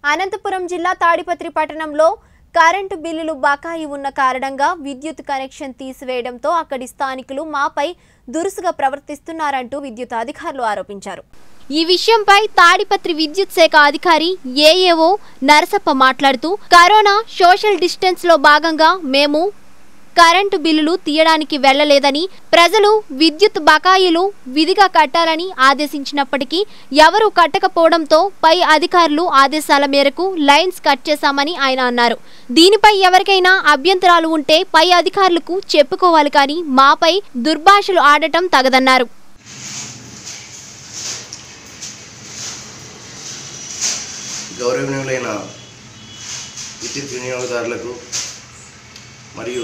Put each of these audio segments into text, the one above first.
అనంతపురం జిల్లా తాడిపత్రి పట్టణంలో కరెంటు బిల్లులు బకాయి ఉన్న కారణంగా విద్యుత్ కనెక్షన్ తీసివేయడంతో అక్కడి స్థానికులు మాపై దురుసుగా ప్రవర్తిస్తున్నారంటూ విద్యుత్ అధికారులు ఆరోపించారు ఈ విషయంపై తాడిపత్రి విద్యుత్ శాఖ అధికారి ఏఏఓ నరసప్ప మాట్లాడుతూ కరోనా సోషల్ డిస్టెన్స్ లో భాగంగా మేము కరెంటు బిల్లులు తీయడానికి వెళ్లలేదని ప్రజలు విద్యుత్ బకాయిలు విధిగా కట్టాలని ఆదేశించినప్పటికీ ఎవరూ కట్టకపోవడంతో పై అధికారులు ఆదేశాల మేరకు లైన్స్ కట్ చేశామని ఆయన అన్నారు దీనిపై ఎవరికైనా అభ్యంతరాలు ఉంటే పై అధికారులకు చెప్పుకోవాలి కానీ మాపై దుర్భాషలు ఆడటం తగదన్నారు గౌరవనీయులైన విద్యుత్ వినియోగదారులకు మరియు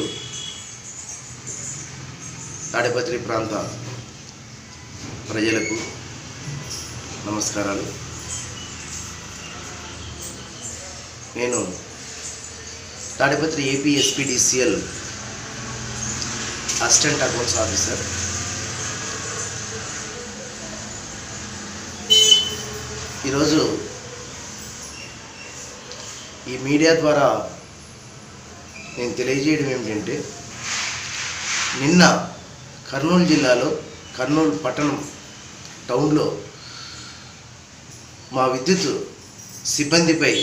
తాడిపత్రి ప్రాంత ప్రజలకు నమస్కారాలు నేను Tadipatri AP SPDCL assistant accounts officer ఈరోజు ఈ మీడియా ద్వారా నేను తెలియజేయడం ఏమిటంటే నిన్న కర్నూలు జిల్లాలో కర్నూలు పట్టణం టౌన్లో మా విద్యుత్ సిబ్బందిపై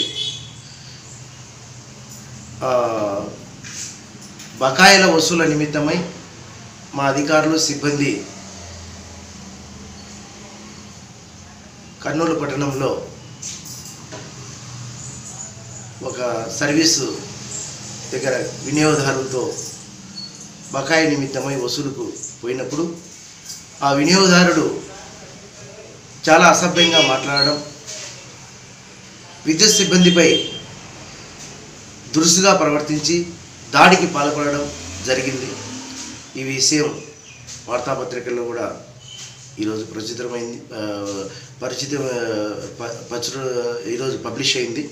ఆ, బకాయిల వసూల నిమిత్తమై మా అధికారులు సిబ్బంది కర్నూలు పట్టణంలో ఒక సర్వీసు దగ్గర వినియోగదారులతో బకాయి నిమిత్తమై వసూలుకు పోయినప్పుడు ఆ వినియోగదారుడు చాలా అసభ్యంగా మాట్లాడడం విద్యుత్ సిబ్బందిపై దురుసుగా ప్రవర్తించి దాడికి పాల్పడడం జరిగింది ఈ విషయం వార్తాపత్రికల్లో కూడా ఈరోజు ప్రచురితమైంది ఆ, పరిచిత ఆ, ప- ప్రచుర ఈరోజు పబ్లిష్ అయింది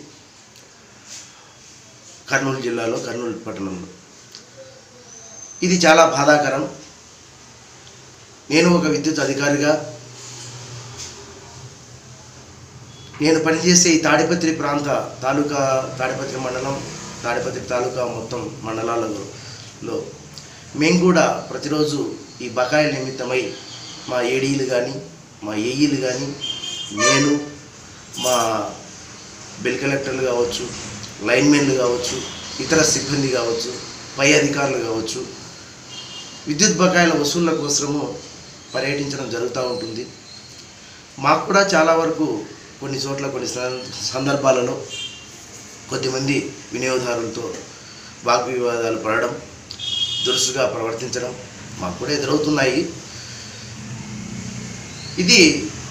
కర్నూలు జిల్లాలో కర్నూలు పట్టణంలో ఇది చాలా బాధాకరం నేను ఒక విద్యుత్ అధికారిగా నేను పనిచేసే ఈ తాడిపత్రి ప్రాంత తాలూకా తాడిపత్రి మండలం తాడిపత్రి తాలూకా మొత్తం మండలాలలో లో మేము కూడా ప్రతిరోజు ఈ బకాయిల నిమిత్తమై మా ఏడీలు కానీ మా ఏఈలు కానీ నేను మా బిల్ కలెక్టర్లు కావచ్చు లైన్మెన్లు కావచ్చు ఇతర సిబ్బంది కావచ్చు పై అధికారులు కావచ్చు విద్యుత్ బకాయిల వసూళ్ల కోసము పర్యటించడం జరుగుతూ ఉంటుంది మాకు కూడా చాలా వరకు కొన్ని చోట్ల కొన్ని సం- సందర్భాలలో కొద్దిమంది వినియోగదారులతో వాగ్వివాదాలు పడడం దురుసుగా ప్రవర్తించడం మాకు కూడా ఎదురవుతున్నాయి ఇది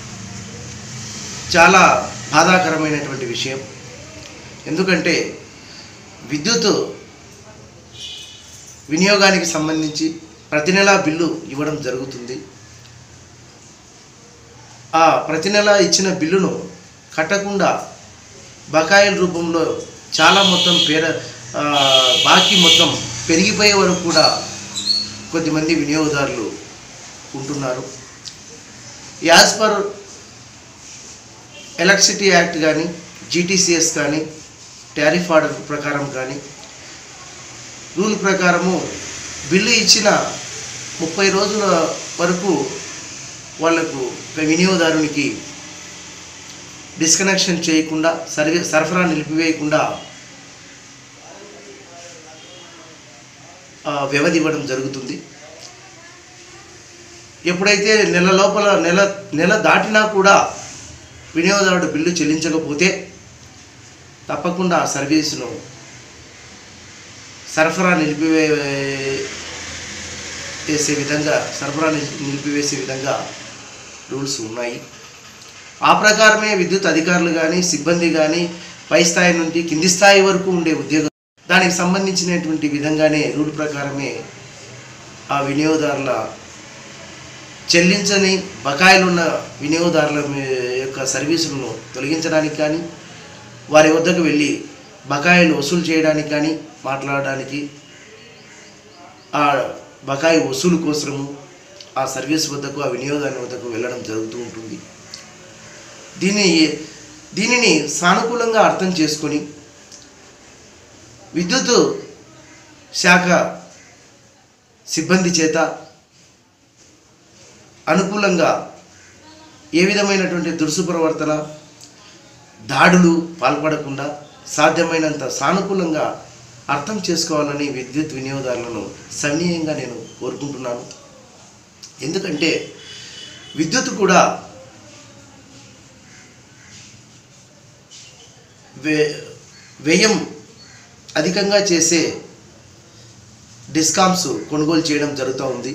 చాలా బాధాకరమైనటువంటి విషయం ఎందుకంటే విద్యుత్ వినియోగానికి సంబంధించి ప్రతి నెలా బిల్లు ఇవ్వడం జరుగుతుంది ఆ ప్రతి నెల ఇచ్చిన బిల్లును కట్టకుండా బకాయిల రూపంలో చాలా మొత్తం పేర ఆ, బాకీ మొత్తం పెరిగిపోయే వరకు కూడా కొద్దిమంది వినియోగదారులు ఉంటున్నారు యాజ్ పర్ ఎలక్ట్రిసిటీ యాక్ట్ కానీ జీటీసీఎస్ కానీ టారిఫ్ ఆర్డర్ ప్రకారం కానీ రూల్ ప్రకారము బిల్లు ఇచ్చిన ముప్పై రోజుల వరకు వాళ్లకు వినియోగదారునికి డిస్కనెక్షన్ చేయకుండా సర్వీ సరఫరా నిలిపివేయకుండా ఆ, వ్యవధి ఇవ్వడం జరుగుతుంది ఎప్పుడైతే నెల లోపల నెల నెల దాటినా కూడా వినియోగదారుడు బిల్లు చెల్లించకపోతే తప్పకుండా ఆ సర్వీసును సరఫరా నిలిపివే వేసే విధంగా సరఫరా నిలిపి- నిలిపివేసే విధంగా రూల్స్ ఉన్నాయి ఆ ప్రకారమే విద్యుత్ అధికారులు కానీ సిబ్బంది కానీ పై స్థాయి నుండి కింది స్థాయి వరకు ఉండే ఉద్యోగం దానికి సంబంధించినటువంటి విధంగానే రూల్ ప్రకారమే ఆ వినియోగదారుల చెల్లించని బకాయిలున్న వినియోగదారుల మీ- యొక్క సర్వీసులను తొలగించడానికి కానీ వారి వద్దకు వెళ్ళి బకాయిలు వసూలు చేయడానికి కానీ మాట్లాడడానికి ఆ బకాయి వసూలు కోసము ఆ సర్వీస్ వద్దకు ఆ వినియోగాన్ని వద్దకు వెళ్ళడం జరుగుతూ ఉంటుంది దీన్ని దీనిని సానుకూలంగా అర్థం చేసుకొని విద్యుత్ శాఖ సిబ్బంది చేత అనుకూలంగా ఏ విధమైనటువంటి దురుసు ప్రవర్తన దాడులు పాల్పడకుండా సాధ్యమైనంత సానుకూలంగా అర్థం చేసుకోవాలని విద్యుత్ వినియోగదారులను సవినీయంగా నేను కోరుకుంటున్నాను ఎందుకంటే విద్యుత్ కూడా వే వ్యయం అధికంగా చేసే డిస్కామ్స్ కొనుగోలు చేయడం జరుగుతూ ఉంది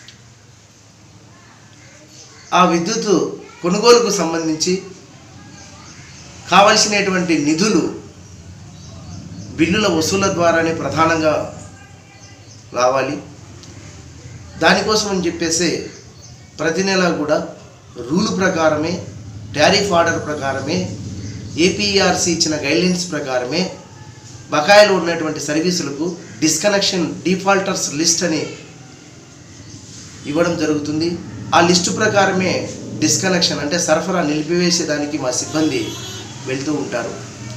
ఆ విద్యుత్ కొనుగోలుకు సంబంధించి కావలసినటువంటి నిధులు బిల్లుల వసూళ్ల ద్వారానే ప్రధానంగా రావాలి దానికోసం అని చెప్పేసి ప్రతి నెల కూడా రూలు ప్రకారమే టారిఫ్ ఆర్డర్ ప్రకారమే ఏపీఆర్సీ ఇచ్చిన గైడ్లైన్స్ ప్రకారమే బకాయిలో ఉన్నటువంటి సర్వీసులకు డిస్కనెక్షన్ డిఫాల్టర్స్ లిస్ట్ అని ఇవ్వడం జరుగుతుంది ఆ లిస్టు ప్రకారమే డిస్కనెక్షన్ అంటే సరఫరా నిలిపివేసేదానికి మా సిబ్బంది వెళ్తూ ఉంటారు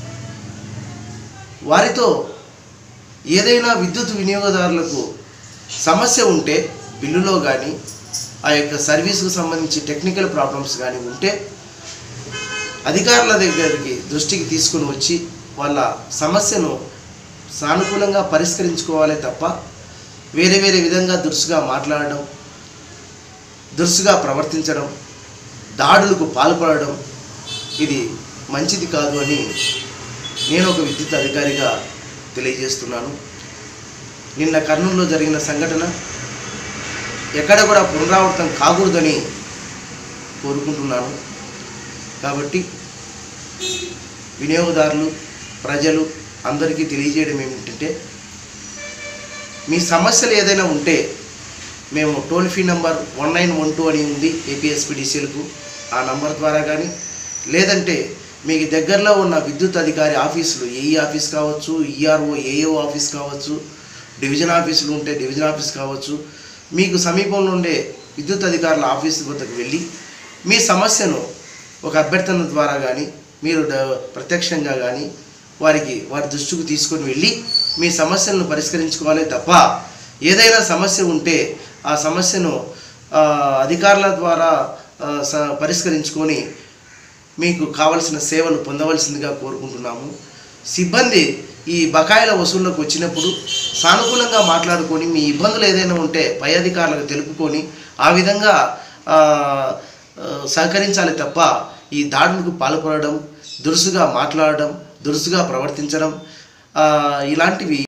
వారితో ఏదైనా విద్యుత్ వినియోగదారులకు సమస్య ఉంటే బిల్లులో కానీ ఆ యొక్క సర్వీస్కు సంబంధించి టెక్నికల్ ప్రాబ్లమ్స్ కానీ ఉంటే అధికారుల దగ్గరికి దృష్టికి తీసుకుని వచ్చి వాళ్ళ సమస్యను సానుకూలంగా పరిష్కరించుకోవాలే తప్ప వేరే వేరే విధంగా దురుసుగా మాట్లాడడం దురుసుగా ప్రవర్తించడం దాడులకు పాల్పడడం ఇది మంచిది కాదు అని నేను ఒక విద్యుత్ అధికారిగా తెలియజేస్తున్నాను నిన్న కర్నూలులో జరిగిన సంఘటన ఎక్కడ కూడా పునరావృతం కాకూడదని కోరుకుంటున్నాను కాబట్టి వినియోగదారులు ప్రజలు అందరికీ తెలియజేయడం ఏమిటంటే మీ సమస్యలు ఏదైనా ఉంటే మేము toll free number one nine one two అని ఉంది ఏపీఎస్పీడీసీలకు ఆ నంబర్ ద్వారా కానీ లేదంటే మీకు దగ్గరలో ఉన్న విద్యుత్ అధికారి ఆఫీసులు ఏఈ ఆఫీస్ కావచ్చు ఈఆర్ఓ ఏఓ ఆఫీస్ కావచ్చు డివిజన్ ఆఫీసులు ఉంటే డివిజన్ ఆఫీస్ కావచ్చు మీకు సమీపంలో ఉండే విద్యుత్ అధికారుల ఆఫీస్ వద్దకు వెళ్ళి మీ సమస్యను ఒక అభ్యర్థన ద్వారా కానీ మీరు డ- ప్రత్యక్షంగా కానీ వారికి వారి దృష్టికి తీసుకొని వెళ్ళి మీ సమస్యలను పరిష్కరించుకోవాలి తప్ప ఏదైనా సమస్య ఉంటే ఆ సమస్యను ఆ, అధికారుల ద్వారా ఆ, స- పరిష్కరించుకొని మీకు కావలసిన సేవలు పొందవలసిందిగా కోరుకుంటున్నాము సిబ్బంది ఈ బకాయిల వసూళ్ళకు వచ్చినప్పుడు సానుకూలంగా మాట్లాడుకొని మీ ఇబ్బందులు ఏదైనా ఉంటే పై అధికారులకు తెలుపుకొని ఆ విధంగా ఆ, ఆ, సహకరించాలి తప్ప ఈ దాడులకు పాల్పడడం దురుసుగా మాట్లాడడం దురుసుగా ప్రవర్తించడం ఆ, ఇలాంటివి